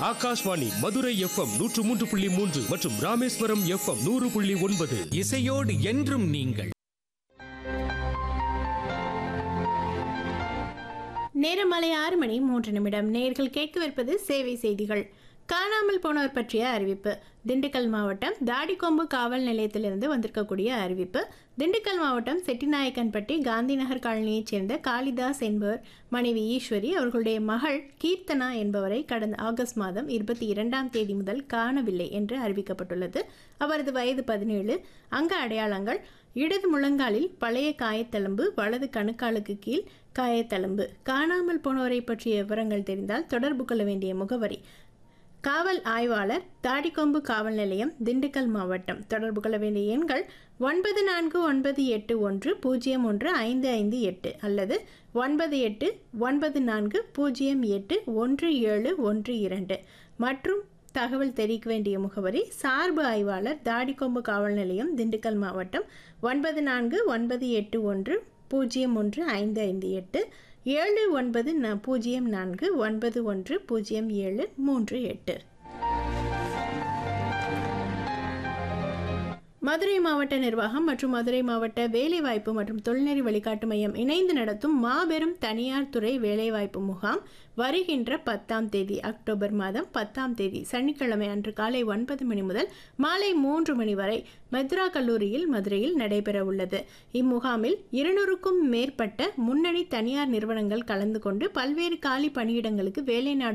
Akashvani Madurai FM நூற்று மூன்று புள்ளி மூன்று மற்றும் ராமேஸ்வரம் எஃப்எம் நூறு புள்ளி ஒன்பது இசையோடு என்றும் நீங்கள் நேரம் மாலை ஆறு மணி மூன்று நிமிடம் நேர்கள் கேட்கவிருப்பது சேவை செய்திகள் காணாமல் போனவர் பற்றிய அறிவிப்பு திண்டுக்கல் மாவட்டம் தாடிக்கொம்பு காவல் நிலையத்திலிருந்து வந்திருக்கக்கூடிய அறிவிப்பு திண்டுக்கல் மாவட்டம் செட்டிநாயக்கன்பட்டி காந்தி நகர் காலனியைச் சேர்ந்த காளிதாஸ் என்பவர் மனைவி ஈஸ்வரி அவர்களுடைய மகள் கீர்த்தனா என்பவரை கடந்த ஆகஸ்ட் மாதம் இருபத்தி இரண்டாம் தேதி முதல் காணவில்லை என்று அறிவிக்கப்பட்டுள்ளது அவரது வயது பதினேழு அங்க அடையாளங்கள் இடது முழங்காலில் பழைய காயத்தழும்பு வலது கணுக்காலுக்கு கீழ் காயத்தழும்பு காணாமல் போனவரை பற்றிய விவரங்கள் தெரிந்தால் தொடர்பு கொள்ள வேண்டிய முகவரி காவல் ஆய்வாளர் தாடிக்கொம்பு காவல் நிலையம் திண்டுக்கல் மாவட்டம் தொடர்பு கொள்ள வேண்டிய எண்கள் ஒன்பது நான்கு ஒன்பது எட்டு ஒன்று பூஜ்ஜியம் ஒன்று ஐந்து ஐந்து எட்டு அல்லது ஒன்பது எட்டு ஒன்பது நான்கு பூஜ்ஜியம் எட்டு ஒன்று ஏழு ஒன்று இரண்டு மற்றும் தகவல் தெரிவிக்க வேண்டிய முகவரி சார்பு ஆய்வாளர் தாடிக்கொம்பு காவல் நிலையம் திண்டுக்கல் மாவட்டம் ஒன்பது நான்கு ஒன்பது எட்டு ஒன்று பூஜ்ஜியம் ஒன்று ஐந்து ஐந்து எட்டு ஏழு ஒன்பது ந பூஜ்ஜியம் நான்கு ஒன்பது ஒன்று பூஜ்ஜியம் ஏழு மூன்று எட்டு மதுரை மாவட்ட நிர்வாகம் மற்றும் மதுரை மாவட்ட வேலைவாய்ப்பு மற்றும் தொழில்நெறி வழிகாட்டு மையம் இணைந்து நடத்தும் மாபெரும் தனியார் துறை வேலைவாய்ப்பு முகாம் வருகின்ற பத்தாம் தேதி அக்டோபர் மாதம் பத்தாம் தேதி சனிக்கிழமை அன்று காலை ஒன்பது மணி முதல் மாலை மூன்று மணி வரை மத்ரா கல்லூரியில் மதுரையில் நடைபெற உள்ளது இம்முகாமில் இருநூறுக்கும் மேற்பட்ட முன்னணி தனியார் நிறுவனங்கள் கலந்து கொண்டு பல்வேறு காலி பணியிடங்களுக்கு வேலை நாடு